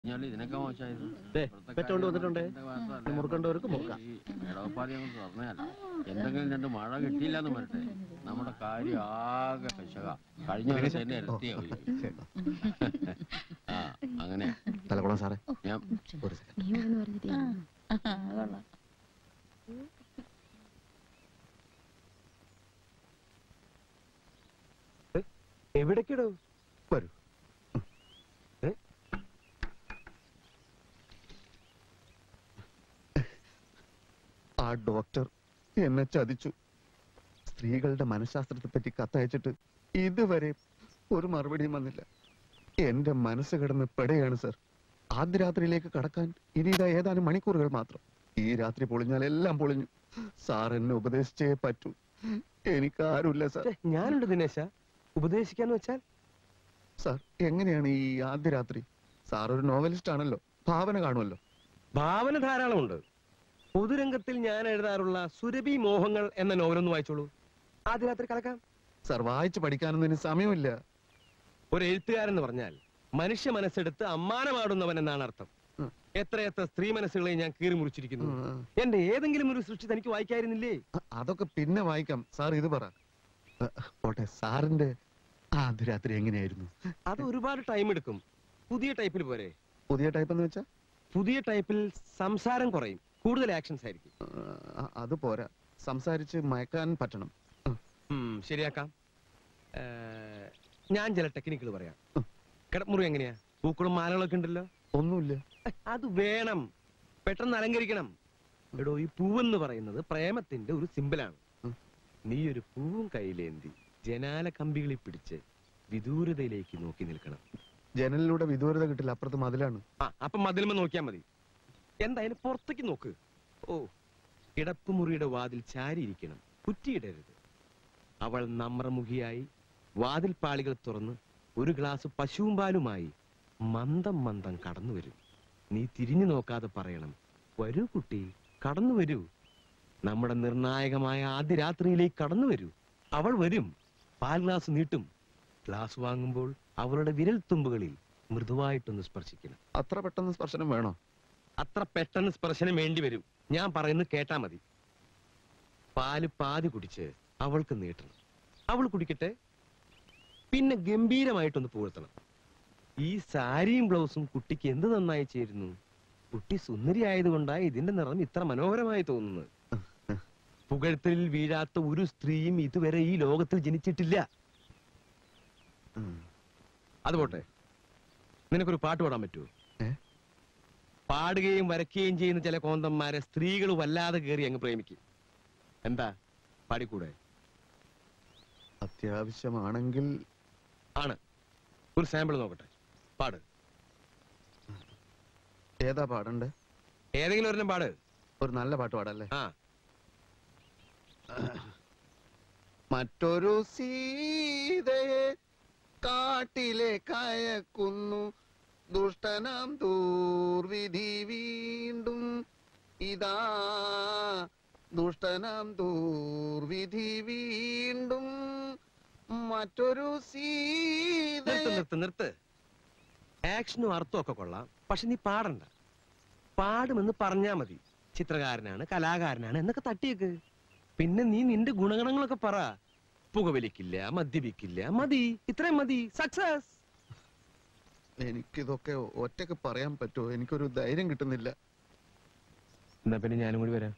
കഴിഞ്ഞാൽ ഇതിനൊക്കെ മോശമായിരുന്നു ദേ, ഇവിടുത്തെ പെറ്റോണ്ട് വന്നിട്ടുണ്ട്. കാര്യങ്ങളുടെ വാസമല്ല. മുറുക്കണ്ടവർക്ക് മുറുക്കാം. ഈ ഇടവപ്പാതി അങ്ങ് തുറന്നതല്ല എന്തെങ്കിലും രണ്ട് മഴ കിട്ടിയില്ല എന്ന് വരട്ടെ നമ്മുടെ കാര്യം ആകെ പെശക കഴിഞ്ഞ വർഷം തന്നെ ഇരട്ടിയാവും ആ അങ്ങനെ തലക്കുളം സാറേ ഞാൻ ഒരു സെക്കൻഡ് നീ ഇവിടുന്ന് പറഞ്ഞിട്ട് കൊള്ളാം എവിടേക്കിടോ വരൂ ഏ? ആ ഡോക്ടർ എന്നെ ചതിച്ചു സ്ത്രീകളുടെ മനഃശാസ്ത്രത്തെ പറ്റി കത്തയച്ചിട്ട് ഇതുവരെ ഒരു മറുപടിയും വന്നില്ല എന്റെ മനസ്സ് കിടന്ന് പെടുകയാണ് സർ ആദ്യ രാത്രിയിലേക്ക് കടക്കാൻ ഇനി ഇതാ ഏതാനും മണിക്കൂറുകൾ മാത്രം ഈ രാത്രി പൊളിഞ്ഞാൽ എല്ലാം പൊളിഞ്ഞു സാർ എന്നെ ഉപദേശിച്ചേ പറ്റൂ എനിക്ക് ആരുമില്ല സർ ഛെ, ഞാനുണ്ട് ദിനേശ ഉപദേശിക്കാന്ന് വെച്ചാൽ സാർ എങ്ങനെയാണ് ഈ ആദ്യ രാത്രി സാർ ഒരു നോവലിസ്റ്റ് ആണല്ലോ ഭാവന കാണുമല്ലോ ഭാവന ധാരാളമുണ്ട് പൊതുരംഗത്തിൽ ഞാൻ എഴുതാറുള്ള സുരഭി മോഹങ്ങൾ എന്ന നോവലൊന്ന് വായിച്ചോളൂ ആദ്യ രാത്രി കലക്കാം സാർ വായിച്ച് പഠിക്കാനൊന്നും ഇനി സമയമില്ല ഒരു എഴുത്തുകാരൻ എന്ന് പറഞ്ഞാൽ മനുഷ്യ മനസ്സെടുത്ത് അമ്മാനമാടുന്നവൻ എന്നാണ് അർത്ഥം ഉം. എത്രയെത്ര സ്ത്രീ മനസ്സുകളെ ഞാൻ കീറി മുറിച്ചിരിക്കുന്നു ഉം. എന്റെ ഏതെങ്കിലും ഒരു സൃഷ്ടി തനിക്ക് വായിക്കായിരുന്നില്ലേ അ- അതൊക്കെ പിന്നെ വായിക്കാം സാർ ഇത് പറ അ, പോട്ടെ സാറിന്റെ ആദ്യ രാത്രി എങ്ങനെയായിരുന്നു അത് ഒരുപാട് ടൈം എടുക്കും പുതിയ ടൈപ്പിൽ പോരെ പുതിയ ടൈപ്പ് എന്ന് വെച്ചാ പുതിയ ടൈപ്പിൽ സംസാരം കുറയും കൂടുതൽ ആക്ഷൻസ് ആയിരിക്കും അ, അത് പോരാ സംസാരിച്ച് മയക്കാൻ പറ്റണം ഉം. ഉം, ശരിയാക്കാം ഏ, ഞാൻ ചില ടെക്നിക്കുകൾ പറയാം ഉം. കിടമുറി എങ്ങനെയാ പൂക്കളും മാലകളൊക്കെ ഉണ്ടല്ലോ ഒന്നുമില്ല ഏ, അത് വേണം പെട്ടെന്ന് അലങ്കരിക്കണം എടോ ഈ പൂവെന്ന് പറയുന്നത് പ്രേമത്തിന്റെ ഒരു സിമ്പിളാണ് ഉം. നീ ഒരു പൂവും കയ്യിലേന്തി ജനാല കമ്പികളിൽ പിടിച്ച് വിദൂരതയിലേക്ക് നോക്കി നിൽക്കണം ജനലിലൂടെ വിദൂരത കിട്ടില്ല അപ്പുറത്ത് മതിലാണ് ആ അപ്പൊ മതിലുമ നോക്കിയാ മതി എന്തായാലും പുറത്തേക്ക് നോക്ക് ഓ കിടപ്പുമുറിയുടെ വാതിൽ ചാരിയിരിക്കണം കുറ്റിയിടരുത് അവൾ നമ്രമുഖിയായി വാതിൽ പാളികൾ തുറന്ന് ഒരു ഗ്ലാസ് പശുവും പാലുമായി മന്ദം മന്ദം കടന്നു വരും നീ തിരിഞ്ഞു നോക്കാതെ പറയണം വരൂ കുട്ടി കടന്നു വരൂ നമ്മുടെ നിർണായകമായ ആദ്യ രാത്രിയിലേക്ക് കടന്നു വരൂ അവൾ വരും പാൽ ഗ്ലാസ് നീട്ടും ഗ്ലാസ് വാങ്ങുമ്പോൾ അവളുടെ വിരൽ തുമ്പുകളിൽ മൃദുവായിട്ടൊന്ന് സ്പർശിക്കണം അത്ര പെട്ടെന്ന് സ്പർശനം വേണോ അത്ര പെട്ടെന്ന് സ്പർശനം വേണ്ടി വരും ഞാൻ പറയുന്നത് കേട്ടാ മതി പാല് പാതി കുടിച്ച് അവൾക്ക് നീട്ടണം അവൾ കുടിക്കട്ടെ പിന്നെ ഗംഭീരമായിട്ടൊന്ന് പുകഴ്ത്തണം ഈ സാരിയും ബ്ലൗസും കുട്ടിക്ക് എന്ത് നന്നായി ചേരുന്നു കുട്ടി സുന്ദരി ആയതുകൊണ്ടാണ് ഇതിന്റെ നിറം ഇത്ര മനോഹരമായി തോന്നുന്നത് പുകഴ്ത്തലിൽ വീഴാത്ത ഒരു സ്ത്രീയും ഇതുവരെ ഈ ലോകത്തിൽ ജനിച്ചിട്ടില്ല ഉം. അത് പോട്ടെ നിനക്കൊരു പാട്ട് പാടാൻ പറ്റുമോ ഏ? പാടുകയും വരയ്ക്കുകയും ചെയ്യുന്ന ചില കോന്തന്മാരെ സ്ത്രീകൾ വല്ലാതെ കയറി അങ്ങ് പ്രേമിക്കും എന്താ പാടിക്കൂടെ അത്യാവശ്യമാണെങ്കിൽ ആണ് ഒരു സാമ്പിൾ നോക്കട്ടെ പാട് ഏതാ പാടണ്ടേ ഏതെങ്കിലും ഒരെണ്ണം പാട് ഒരു നല്ല പാട്ട് പാടല്ലേ ആ മറ്റൊരു സീതയെ കാട്ടിലെ കയക്കുന്നു ദുഷ്ടനാം ദൂർവിധി വീണ്ടും ഇതാ ദുഷ്ടനാം ദൂർവിധി വീണ്ടും മറ്റൊരു നിർത്ത് സീതയെ നിർത്ത് നിർത്ത് ആക്ഷനും അർത്ഥവും ഒക്കെ കൊള്ളാം പക്ഷെ നീ പാടണ്ട പാടുമെന്ന് പറഞ്ഞാ മതി ചിത്രകാരനാണ് കലാകാരനാണ് എന്നൊക്കെ തട്ടിയേക്ക് പിന്നെ നീ നിന്റെ ഗുണഗണങ്ങളൊക്കെ പറ പുകവലിക്കില്ല മദ്യപിക്കില്ല മതി ഇത്രയും മതി സക്സസ് എനിക്കിതൊക്കെ ഒറ്റക്ക് പറയാൻ പറ്റുമോ എനിക്കൊരു ധൈര്യം കിട്ടുന്നില്ല എന്നാ പിന്നെ ഞാനും കൂടി വരാം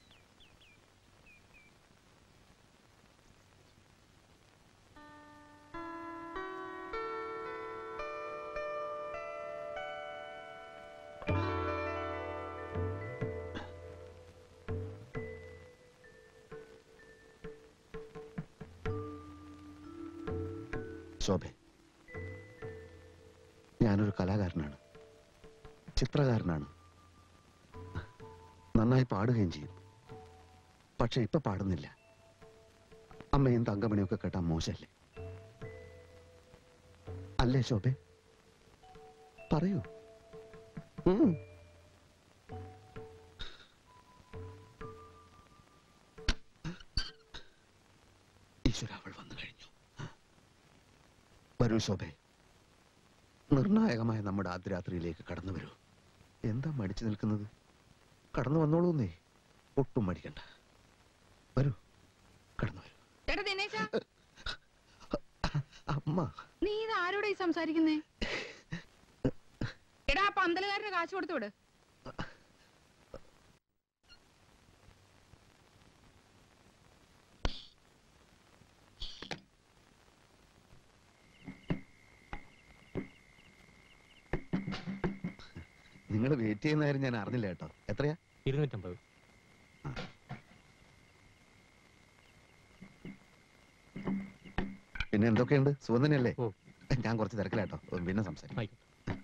ശോഭെ ഞാനൊരു കലാകാരനാണ് ചിത്രകാരനാണ് നന്നായി പാടുകയും ചെയ്യും പക്ഷെ ഇപ്പൊ പാടുന്നില്ല അമ്മയും തങ്കമണിയൊക്കെ കേട്ടാ മോശല്ലേ അല്ലേ ശോഭെ പറയൂ ഉം. ഈശ്വര അവൾ വന്നു കഴിഞ്ഞു വരൂ ശോഭെ നിർമ്മല നിർണായകമായ നമ്മുടെ ആദ്യരാത്രിയിലേക്ക് കടന്നു വരൂ എന്താ മടിച്ചു നിൽക്കുന്നത് കടന്നു വന്നോളൂന്നേ ഒട്ടും മടിക്കണ്ട വരൂ കടന്നു വരൂ എടാ ദിനേശ അമ്മ നീ ഇത് ആരോടാ ഈ സംസാരിക്കുന്നേ എടാ ആ പന്തലുകാരന് കാശ് കൊടുത്തു വിട് നിങ്ങൾ വെയിറ്റ് ചെയ്യുന്ന കാര്യം ഞാൻ അറിഞ്ഞില്ല കേട്ടോ എത്രയാ ഇരുന്നൂറ്റമ്പത് പിന്നെ എന്തൊക്കെയുണ്ട് സുഖം തന്നെയല്ലേ ഓ. ഞാൻ കുറച്ച് തിരക്കിലാട്ടോ പിന്നെ സംസാരിക്കാം ആയിക്കോട്ടെ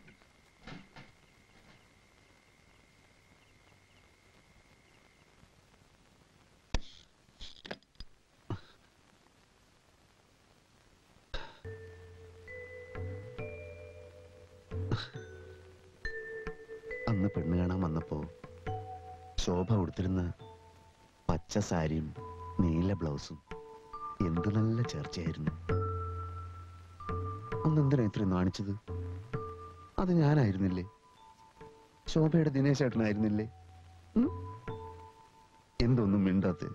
അന്ന് പെണ്ണ് കാണാൻ വന്നപ്പോ ശോഭ ഉടുത്തിരുന്ന പച്ച സാരിയും നീല ബ്ലൗസും എന്ത് നല്ല ചേർച്ചയായിരുന്നു അന്ന് എന്തിനാ ഇത്രയും നാണിച്ചത് അത് ഞാനായിരുന്നില്ലേ ശോഭയുടെ ദിനേശേട്ടനായിരുന്നില്ലേ ഉം? എന്തൊന്നും മിണ്ടാത്ത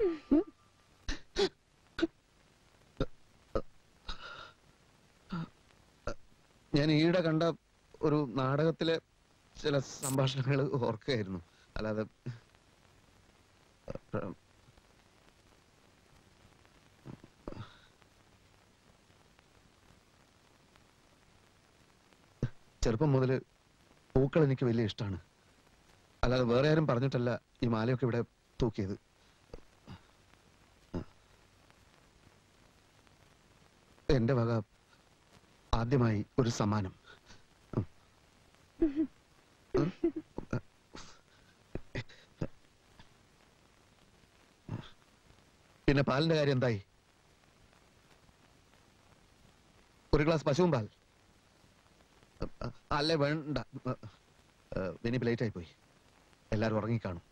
ഞാൻ ഈയിടെ കണ്ട ഒരു നാടകത്തിലെ ചില സംഭാഷണങ്ങൾ ഓർക്കുകയായിരുന്നു അല്ലാതെ പ്ര- ചെറുപ്പം മുതൽ പൂക്കൾ എനിക്ക് വലിയ ഇഷ്ടമാണ് അല്ലാതെ വേറെ ആരും പറഞ്ഞിട്ടല്ല ഈ മാലയൊക്കെ ഇവിടെ തൂക്കിയത് എന്റെ വക ആദ്യമായി ഒരു സമ്മാനം പിന്നെ പാലിന്റെ കാര്യം എന്തായി ഒരു ഗ്ലാസ് പശുവും പാൽ അ- അ- അല്ലേ വേണ്ട ഇനിയിപ്പോ ലേറ്റ് ആയി പോയി എല്ലാരും ഉറങ്ങിക്കാണും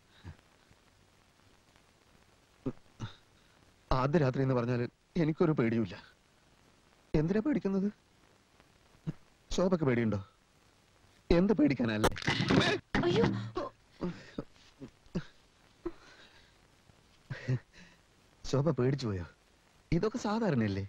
ആദ്യ രാത്രി എന്ന് പറഞ്ഞാൽ എനിക്കൊരു പേടിയുമില്ല എന്തിനാ പേടിക്കുന്നത് ശോഭക്ക് പേടിയുണ്ടോ എന്ത് പേടിക്കാനല്ലേ അയ്യോ ശോഭ പേടിച്ചു പോയോ ഇതൊക്കെ സാധാരണയല്ലേ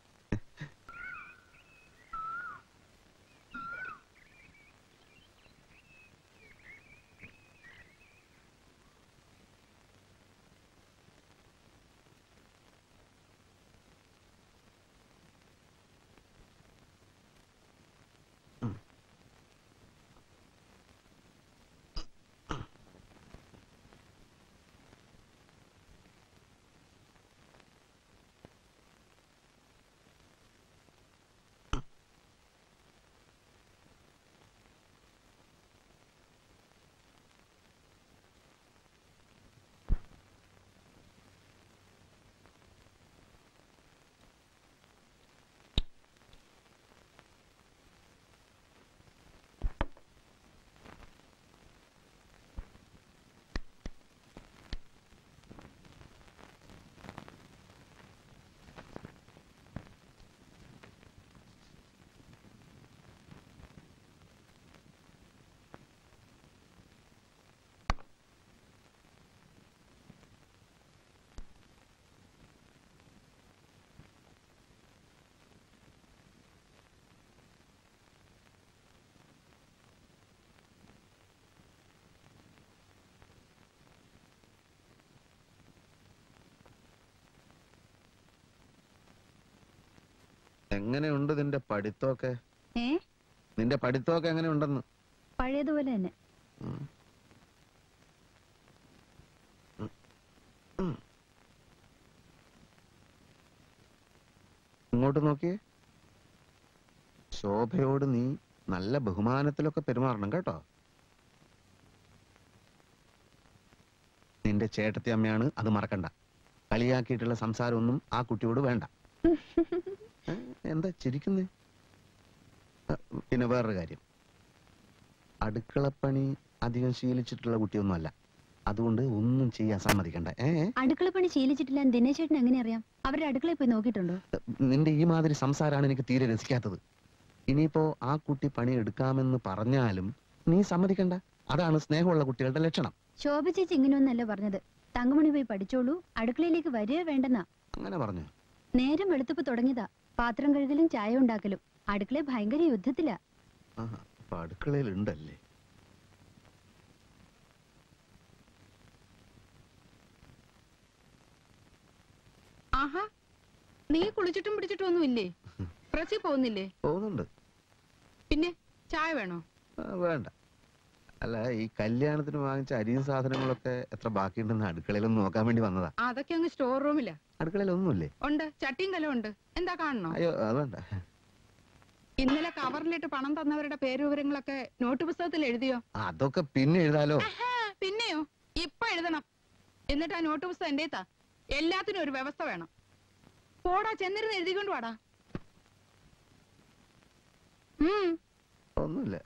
എങ്ങനെയുണ്ട് നിന്റെ പഠിത്തമൊക്കെ ഏ നിന്റെ പഠിത്തമൊക്കെ എങ്ങനെയുണ്ടെന്ന് പഴയതുപോലെ തന്നെ ഉം. ഉം. ഉം. ഇങ്ങോട്ട് നോക്കിയേ ശോഭയോട് നീ നല്ല ബഹുമാനത്തിലൊക്കെ പെരുമാറണം കേട്ടോ നിന്റെ ചേട്ടത്തി അമ്മയാണ് അത് മറക്കണ്ട കളിയാക്കിയിട്ടുള്ള സംസാരമൊന്നും ആ കുട്ടിയോട് വേണ്ട ഏ, എന്താ ചിരിക്കുന്നേ ആ, പിന്നെ വേറൊരു കാര്യം അടുക്കളപ്പണി അധികം ശീലിച്ചിട്ടുള്ള കുട്ടിയൊന്നുമല്ല അതുകൊണ്ട് ഒന്നും ചെയ്യാൻ സമ്മതിക്കണ്ട ഏ അടുക്കളപ്പണി ശീലിച്ചിട്ടില്ല ദിനേശ് ചേട്ടൻ എങ്ങനെ അറിയാം അവരുടെ അടുക്കളയിൽ പോയി നോക്കിയിട്ടുണ്ടോ നിന്റെ ഈ മാതിരി സംസാരമാണ് എനിക്ക് തീരെ രസിക്കാത്തത് ഇനിയിപ്പോ ആ കുട്ടി പണി എടുക്കാമെന്ന് പറഞ്ഞാലും നീ സമ്മതിക്കണ്ട അതാണ് സ്നേഹമുള്ള കുട്ടികളുടെ ലക്ഷണം ശോഭ ചേച്ചി ഇങ്ങനെയൊന്നല്ല പറഞ്ഞത് തങ്കമണി പോയി പഠിച്ചോളൂ അടുക്കളയിലേക്ക് വരിക വേണ്ടെന്നാ അങ്ങനെ പറഞ്ഞു നേരം വെളുത്തപ്പ് തുടങ്ങിയതാ പാത്രം കഴുകലും ചായ ഉണ്ടാക്കലും അടുക്കള ഭയങ്കര യുദ്ധത്തിലാ ആഹാ അപ്പൊ അടുക്കളയിൽ ഉണ്ടല്ലേ ആഹാ നീ കുളിച്ചിട്ടും പിടിച്ചിട്ടും ഒന്നും ഇല്ലേ പ്രസി പോകുന്നില്ലേ പോകുന്നുണ്ട് പിന്നെ ചായ വേണോ ആ, വേണ്ട അല്ല ഈ കല്യാണത്തിന് വാങ്ങിച്ച അരിയും സാധനങ്ങളൊക്കെ എത്ര ബാക്കിയുണ്ടെന്ന് അടുക്കളയിലൊന്ന് നോക്കാൻ വേണ്ടി വന്നതാ ആ, അതൊക്കെ അങ്ങ് സ്റ്റോർ റൂമിലാ അടുക്കളയിലൊന്നുമില്ലേ ഉണ്ട് ചട്ടിയും കലം ഉണ്ട് എന്താ കാണണോ അയ്യോ അത് വേണ്ട ഇന്നലെ കവറിലിട്ട് പണം തന്നവരുടെ പേര് വിവരങ്ങളൊക്കെ നോട്ട് പുസ്തകത്തിൽ എഴുതിയോ അതൊക്കെ പിന്നെ എഴുതാലോ ആഹാ, പിന്നെയോ ഇപ്പൊ എഴുതണം എന്നിട്ട് ആ നോട്ട് പുസ്തകം എന്റെ താ എല്ലാത്തിനും ഒരു വ്യവസ്ഥ വേണം പോടാ ചെന്നിരുന്ന് എഴുതിക്കൊണ്ട് വാടാ ഉം ഒന്നുമില്ല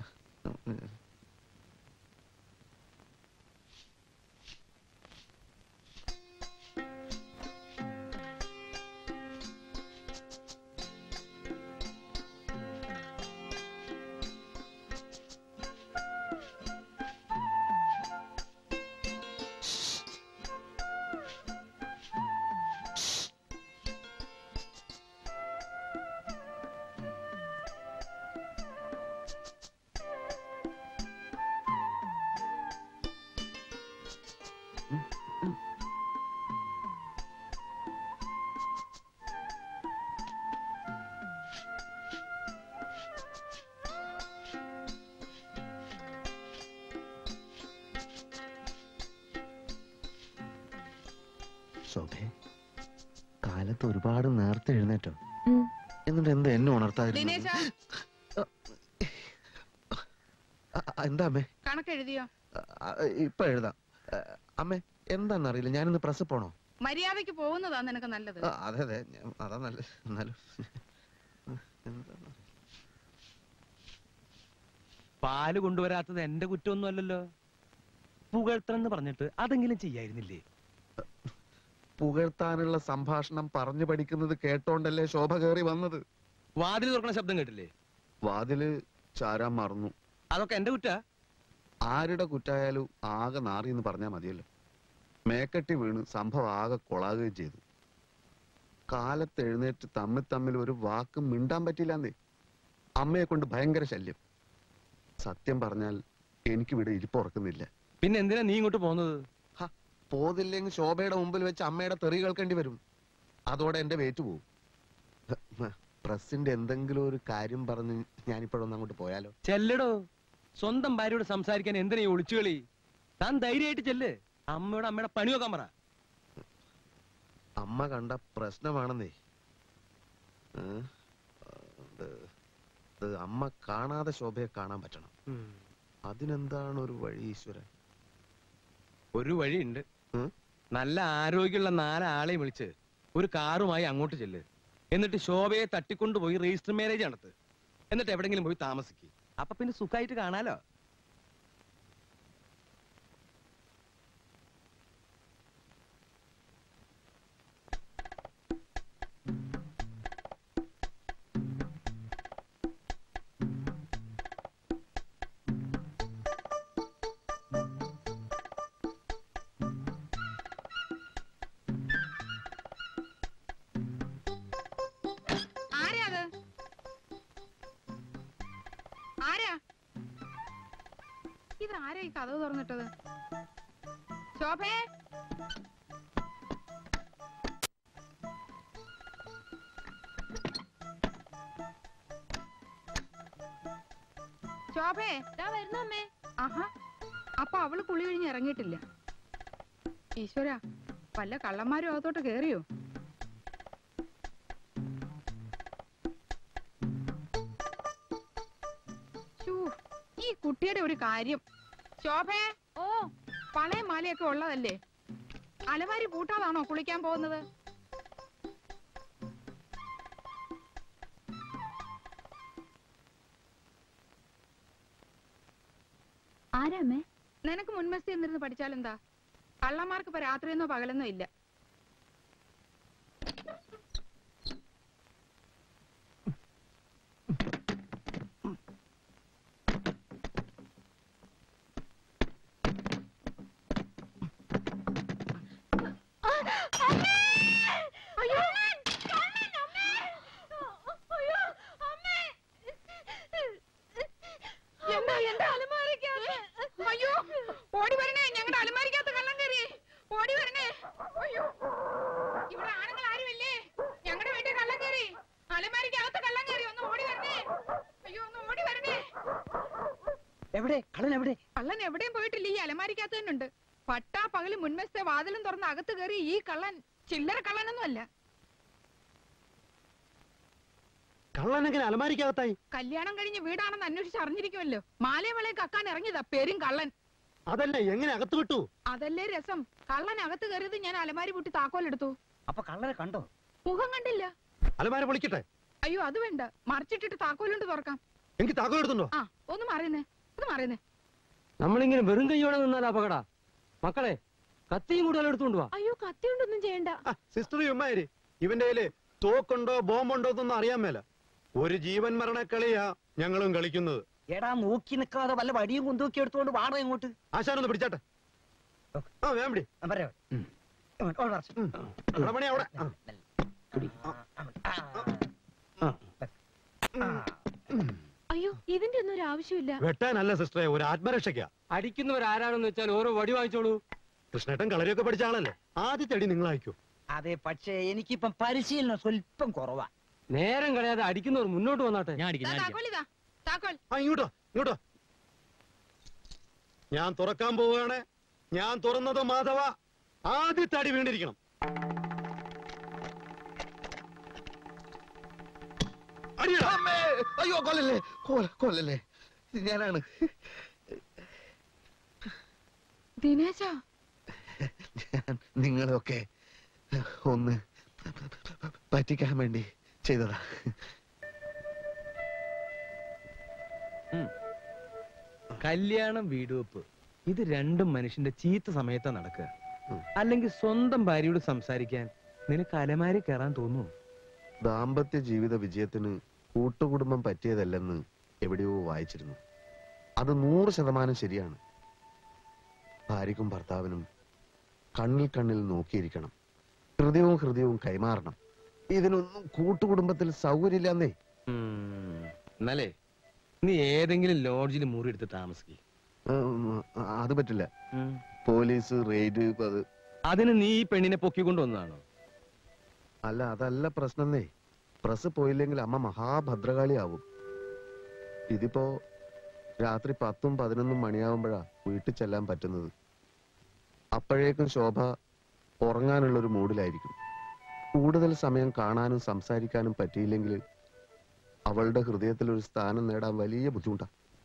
ശോഭേ കാലത്ത് ഒരുപാട് നേരത്തെ എഴുന്നേറ്റോ ഉം. എന്നിട്ട് എന്താ എന്നെ ഉണർത്താതിരുന്നത് ദിനേശ അ- അ- എന്താ അമ്മേ കണക്ക് എഴുതിയോ അ- അ- ഇപ്പൊ എഴുതാം അ, അമ്മേ എന്താന്നറിയില്ല ഞാനിന്ന് പ്രസ് പോണോ മര്യാദയ്ക്ക് പോകുന്നതാ നിനക്ക് നല്ലത് ആ, അതെ അതെ ഞാൻ- അതാ നല്ല എന്നാലും എന്താ പാല് കൊണ്ടുവരാത്തത് എന്റെ കുറ്റമൊന്നും അല്ലല്ലോ പുകഴ്ത്തണം എന്ന് പറഞ്ഞിട്ട് അതെങ്കിലും ചെയ്യായിരുന്നില്ലേ പുകഴ്ത്താനുള്ള സംഭാഷണം പറഞ്ഞു പഠിക്കുന്നത് കേട്ടോണ്ടല്ലേ ശോഭ കയറി വന്നത് വാതിൽ തുറക്കണ ശബ്ദം കേട്ടില്ലേ വാതില് ചാരാൻ മറന്നു അതൊക്കെ എന്റെ കുറ്റാ ആരുടെ കുറ്റായാലും ആകെ നാറി എന്ന് പറഞ്ഞാൽ മതിയല്ലോ മേക്കട്ടി വീണ് സംഭവം ആകെ കൊളാകുകയും ചെയ്തു കാലത്ത് എഴുന്നേറ്റ് തമ്മിൽ തമ്മിൽ ഒരു വാക്ക് മിണ്ടാൻ പറ്റിയില്ലാന്നേ അമ്മയെ കൊണ്ട് ഭയങ്കര ശല്യം സത്യം പറഞ്ഞാൽ എനിക്കിവിടെ ഇരിപ്പുറക്കുന്നില്ല പിന്നെ എന്തിനാ നീ ഇങ്ങോട്ട് പോകുന്നത് ഹ, പോതില്ലെങ്കിൽ ശോഭയുടെ മുമ്പിൽ വെച്ച് അമ്മയുടെ തെറി കേൾക്കേണ്ടി വരും അതോടെ എന്റെ വേറ്റ് പോവും ഹ, ഹ, പ്രസിന്റെ എന്തെങ്കിലും ഒരു കാര്യം പറഞ്ഞ് ഞാനിപ്പോഴൊന്ന് അങ്ങോട്ട് പോയാലോ ചെല്ലടോ സ്വന്തം ഭാര്യയോട് സംസാരിക്കാൻ എന്തിനാ ഈ ഒളിച്ചുകളി താൻ ധൈര്യമായിട്ട് ചെല്ല് അമ്മയോട് അമ്മയുടെ പണി നോക്കാൻ പറ അമ്മ കണ്ട പ്രശ്നമാണെന്നേ ഏ? അത് ഇത് അമ്മ കാണാതെ ശോഭയെ കാണാൻ പറ്റണം അതിനെന്താണ് ഒരു വഴി ഈശ്വരൻ ഒരു വഴിയുണ്ട് ഉം? നല്ല ആരോഗ്യമുള്ള നാലാളെയും വിളിച്ച് ഒരു കാറുമായി അങ്ങോട്ട് ചെല്ല് എന്നിട്ട് ശോഭയെ തട്ടിക്കൊണ്ടുപോയി രജിസ്റ്റർ മാരേജ് നടത്ത് എന്നിട്ട് എവിടെങ്കിലും പോയി താമസിക്ക് അപ്പൊ പിന്നെ സുഖമായിട്ട് കാണാലോ ആരാ അത് ആരാ ഇത് ആരാ ഈ കഥവ് തുറന്നിട്ടത് ശോഭേ ശോഭേ വരുന്നമ്മേ ആഹാ അപ്പൊ അവള് കുളി കഴിഞ്ഞ് ഇറങ്ങിയിട്ടില്ല ഈശ്വര വല്ല കള്ളന്മാരും അകത്തോട്ട് കേറിയോ ശ്ശൂ, ഈ കുട്ടിയുടെ ഒരു കാര്യം ശോഭേ ഓ പളയും മാലയൊക്കെ ഉള്ളതല്ലേ അലമാരി പൂട്ടാതാണോ കുളിക്കാൻ പോകുന്നത് ആരാമേ നിനക്ക് മുൻമസ്തി എന്നിരുന്ന് പഠിച്ചാലെന്താ കള്ളന്മാർക്ക് ഇപ്പൊ രാത്രിയെന്നോ പകലെന്നോ ഇല്ല അയ്യോ ഓടി വരണേ ഞങ്ങളുടെ അലമാരിക്കകത്ത് കള്ളം കയറി ഓടി വരണേ അയ്യോ ഇവിടെ ആണുങ്ങൾ ആരുമില്ലേ ഞങ്ങളുടെ വീട്ടിൽ കള്ളം കയറി അലമാരിക്കകത്ത് കള്ളം കയറി ഒന്ന് ഓടി വരണേ അയ്യോ ഒന്ന് ഓടി വരണേ എവിടെ കള്ളൻ എവിടെ കള്ളൻ എവിടെയും പോയിട്ടില്ല ഈ അലമാരിക്കകത്ത് തന്നെ ഉണ്ട് പട്ടാ പകല് മുൻവശത്തെ വാതിലും തുറന്ന് അകത്ത് കയറി ഈ കള്ളൻ ചില്ലറ കള്ളനൊന്നും അല്ല കള്ളനെങ്ങനെ അലമാരിക്കകത്തായി കല്യാണം കഴിഞ്ഞ് വീടാണെന്ന് അന്വേഷിച്ച് അറിഞ്ഞിരിക്കുമല്ലോ മാലയമളയെ കക്കാൻ ഇറങ്ങിയതാ പേരും കള്ളൻ അതല്ല എങ്ങനെ അകത്ത് വിട്ടു അതല്ലേ രസം കള്ളൻ അകത്ത് കയറിയത് ഞാൻ അലമാരി പൂട്ടി താക്കോലെടുത്തു അപ്പൊ കള്ളനെ കണ്ടോ മുഖം കണ്ടില്ല അലമാര പൊളിക്കട്ടെ അയ്യോ അത് വേണ്ട മറിച്ചിട്ടിട്ട് താക്കോലുണ്ട് തുറക്കാം എനിക്ക് താക്കോൽ എടുത്തുണ്ടോ ആ ഒന്ന് മാറിയുന്നേ ഒന്ന് മാറിയുന്നേ നമ്മളിങ്ങനെ വെറും കൈയോടെ നിന്നാൽ അപകട മക്കളെ കത്തിയും കൂടുതൽ എടുത്തുകൊണ്ട് വാ അയ്യോ കത്തിയുണ്ടൊന്നും ചെയ്യണ്ട സിസ്റ്റർ ഉമ്മാരി ഇവന്റെ കയ്യില് തോക്കുണ്ടോ ബോംബുണ്ടോ എന്നൊന്നും അറിയാൻ മേല ഒരു ജീവൻ മരണ കളിയാ ഞങ്ങളും കളിക്കുന്നത് എടാ നോക്കി നിൽക്കാതെ വല്ല വടിയും കുന്തൂക്കി എടുത്തോണ്ട് വാടോ ഇങ്ങോട്ട് ആശാനൊന്ന് പിടിച്ചാട്ടെ ആ വേം പിടി ഞാൻ പറയാം ഇങ്ങോട്ട്, ഓട് വരച്ച്. അവിടെ പണി അവിടെ ആ. ആ. അയ്യോ ഇതിന്റെ ഒന്നും ഒരു ആവശ്യമില്ല വെട്ടാനല്ല സിസ്റ്ററെ ഒരു ആത്മരക്ഷയ്ക്കാ അടിക്കുന്നവരാരാണെന്ന് വെച്ചാൽ ഓരോ വടി വാങ്ങിച്ചോളൂ കൃഷ്ണേട്ടൻ കളരിയൊക്കെ പഠിച്ച ആളല്ലേ ആദ്യത്തെ അടി നിങ്ങൾ അയക്കൂ അതെ പക്ഷേ എനിക്കിപ്പം പരിശീലനം സ്വല്പം കുറവാ നേരം കളയാതെ അടിക്കുന്നവർ മുന്നോട്ട് വന്നാട്ടെ ദാ താക്കോലിതാ താക്കോൽ ആ ഇങ്ങോട്ടോ ഇങ്ങോട്ടോ ഞാൻ തുറക്കാൻ പോവുകയാണ് ഞാൻ തുറന്നത് മാധവ ആദ്യത്തെ അടി വീണ്ടിരിക്കണം അടിയടാ. അമ്മേ! അയ്യോ കൊല്ലല്ലേ കൊല കൊല്ലല്ലേ ഞാനാണ് ദിനേശ ഞാൻ നിങ്ങളെയൊക്കെ ഒന്ന് പറ്റിക്കാൻ വേണ്ടി ചെയ്തതാ കല്യാണം വീടുവെപ്പ് ഇത് രണ്ടും മനുഷ്യന്റെ ചീത്ത സമയത്താ നടക്കുക ഉം. അല്ലെങ്കിൽ സ്വന്തം ഭാര്യയോട് സംസാരിക്കാൻ നിനക്ക് അലമാരി കയറാൻ തോന്നുന്നു ദാമ്പത്യ ജീവിത വിജയത്തിന് കൂട്ടുകുടുംബം പറ്റിയതല്ലെന്ന് എവിടെയോ വായിച്ചിരുന്നു അത് നൂറ് ശതമാനം ശരിയാണ് ഭാര്യക്കും ഭർത്താവിനും കണ്ണിൽ കണ്ണിൽ നോക്കിയിരിക്കണം ഹൃദയവും ഹൃദയവും കൈമാറണം ഇതിനൊന്നും കൂട്ടുകുടുംബത്തിൽ സൗകര്യമില്ലെന്നേ ഉം. എന്നാലേ നീ ഏതെങ്കിലും ലോഡ്ജിൽ മുറി എടുത്ത് താമസിക്കും ഉം, അത് പറ്റില്ല പോലീസ് റെയ്ഡ് അത് അതിന് നീ ഈ പെണ്ണിനെ പൊക്കിക്കൊണ്ട് വന്നതാണോ അല്ല അതല്ല പ്രശ്നന്നേ പ്രസ് പോയില്ലെങ്കിൽ അമ്മ മഹാഭദ്രകാളിയാവും ഇതിപ്പോ രാത്രി പത്തും പതിനൊന്നും മണിയാവുമ്പോഴാ വീട്ടിൽ ചെല്ലാൻ പറ്റുന്നത് അപ്പോഴേക്കും ശോഭ ഉറങ്ങാനുള്ള ഒരു മൂഡിലായിരിക്കും കൂടുതൽ സമയം കാണാനും സംസാരിക്കാനും പറ്റിയില്ലെങ്കിൽ അവളുടെ ഹൃദയത്തിൽ ഒരു സ്ഥാനം നേടാൻ വലിയ ബുദ്ധിമുട്ടാ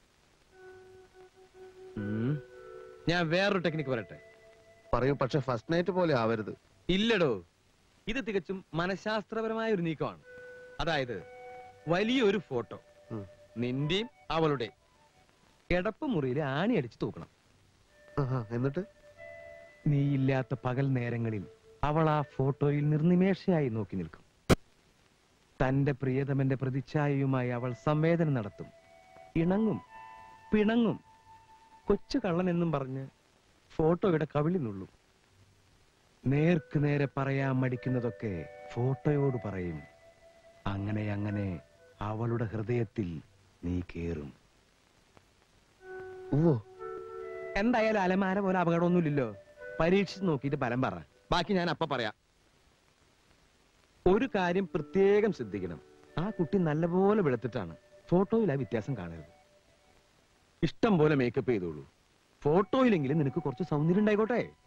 ഉം. ഞാൻ വേറൊരു ടെക്നിക്ക് പറയട്ടെ പറയൂ പക്ഷെ ഫസ്റ്റ് നൈറ്റ് പോലെ ആവരുത് ഇല്ലടോ ഇത് തികച്ചും മനഃശാസ്ത്രപരമായ ഒരു നീക്കമാണ് അതായത് വലിയൊരു ഫോട്ടോ ഉം. നിന്റെയും അവളുടെ കിടപ്പ് മുറിയിൽ ആണി അടിച്ച് തൂക്കണം ആഹാ, എന്നിട്ട് നീ ഇല്ലാത്ത പകൽ നേരങ്ങളിൽ അവൾ ആ ഫോട്ടോയിൽ നിർനിമേഷയായി നോക്കി നിൽക്കും തന്റെ പ്രിയതമന്റെ പ്രതിച്ഛായയുമായി അവൾ സംവേദനം നടത്തും ഇണങ്ങും പിണങ്ങും കൊച്ചു കള്ളൻ എന്നും പറഞ്ഞ് ഫോട്ടോയുടെ കവിളി നുള്ളും നേർക്ക് നേരെ പറയാൻ മടിക്കുന്നതൊക്കെ ഫോട്ടോയോട് പറയും അങ്ങനെ അങ്ങനെ അവളുടെ ഹൃദയത്തിൽ നീ കേറും ഓ എന്തായാലും അലമാര പോലെ അപകടമൊന്നുമില്ലല്ലോ പരീക്ഷിച്ച് നോക്കിയിട്ട് ഫലം പറ ബാക്കി ഞാൻ അപ്പ പറയാം ഒരു കാര്യം പ്രത്യേകം ശ്രദ്ധിക്കണം ആ കുട്ടി നല്ലപോലെ വെളുത്തിട്ടാണ് ഫോട്ടോയിൽ ആ വ്യത്യാസം കാണരുത് ഇഷ്ടം പോലെ മേക്കപ്പ് ചെയ്തോളൂ ഫോട്ടോയിലെങ്കിലും നിനക്ക് കുറച്ച് സൗന്ദര്യം ഉണ്ടായിക്കോട്ടെ